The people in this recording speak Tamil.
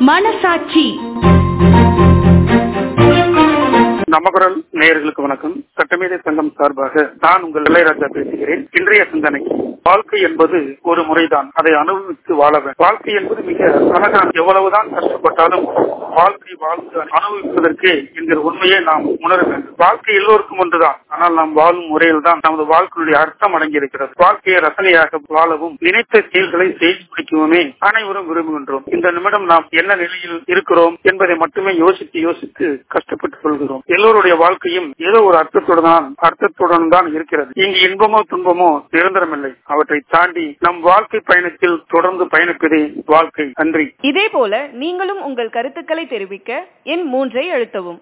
மனசாட்சி நமகுரல் நேயர்களுக்கு வணக்கம் சட்டமேதை சங்கம் சார்பாக நான் உங்கள் இளையராஜா பேசுகிறேன் இன்றைய சிந்தனைக்கு வாழ்க்கை என்பது ஒரு முறைதான் அதை அனுபவித்து வாழ வேண்டும் வாழ்க்கை என்பது மிக அழகான எவ்வளவுதான் கஷ்டப்பட்டாலும் வாழ்க்கை வாழ்ந்து அனுபவிப்பதற்கு என்கிற உண்மையை நாம் உணர வேண்டும் வாழ்க்கை எல்லோருக்கும் ஒன்றுதான் ஆனால் நாம் வாழும் முறையில் தான் நமது வாழ்க்கையுடைய அர்த்தம் அடங்கியிருக்கிறது வாழ்க்கையை ரசனையாக வாழவும் நினைத்த செயல்களை செய்து முடிக்கவுமே அனைவரும் விரும்புகின்றோம் இந்த நிமிடம் நாம் என்ன நிலையில் இருக்கிறோம் என்பதை மட்டுமே யோசித்து யோசித்து கஷ்டப்பட்டுக் கொள்கிறோம் எல்லோருடைய வாழ்க்கையும் ஏதோ ஒரு அர்த்தத்துடன் தான் அர்த்தத்துடன் தான் இருக்கிறது இங்கு இன்பமோ துன்பமோ நிரந்தரமில்லை அவற்றை தாண்டி நம் வாழ்க்கை பயணத்தில் தொடர்ந்து பயணிப்பதே வாழ்க்கை நன்றி இதே போல நீங்களும் உங்கள் கருத்துக்களை தெரிவிக்க எண் மூன்றை அழுத்தவும்